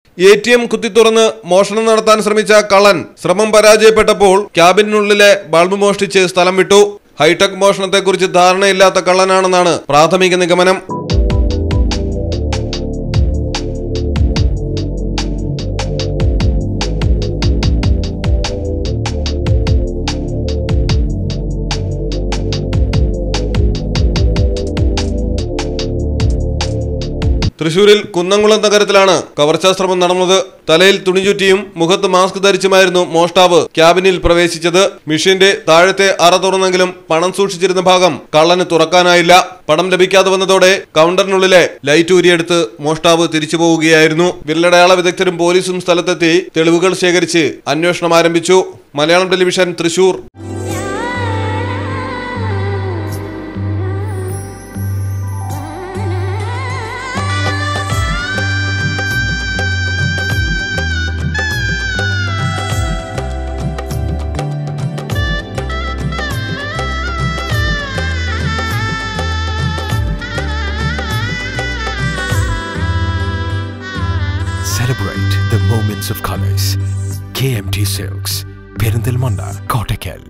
A T M കുത്തിത്തുറന്ന് മോഷണം നടത്താൻ ശ്രമിച്ച കള്ളൻ ശ്രമം പരാജയപ്പെട്ടപ്പോൾ ക്യാബിനുള്ളിലെ ബൾബ് മോഷ്ടിച്ച് സ്ഥലം വിട്ടു ഹൈടെക് മോഷണത്തെക്കുറിച്ച് ധാരണയില്ലാത്ത കള്ളനാണെന്നാണ് പ്രാഥമിക നിഗമനം തൃശൂരിൽ കുന്നംകുളം നഗരത്തിലാണ് കവർച്ചാശ്രമം നടന്നത് തലയിൽ തുണി ചുറ്റിയും മുഖത്ത് മാസ്ക് ധരിച്ചുമായിരുന്നു മോഷ്ടാവ് ക്യാബിനിൽ പ്രവേശിച്ചത് മെഷീന്റെ താഴത്തെ അറ തുറന്നെങ്കിലും പണം സൂക്ഷിച്ചിരുന്ന ഭാഗം കള്ളന് തുറക്കാനായില്ല പണം ലഭിക്കാതെ വന്നതോടെ കൗണ്ടറിനുള്ളിലെ ലൈറ്റ് ഊരിയെടുത്ത് മോഷ്ടാവ് തിരിച്ചു പോവുകയായിരുന്നു വിരലടയാള വിദഗ്ധരും പോലീസും സ്ഥലത്തെത്തി തെളിവുകൾ ശേഖരിച്ച് അന്വേഷണം ആരംഭിച്ചു Malayalam television Thrissur Celebrate the moments of colors. KMT Silks, Perindalmanda, Kottakkal.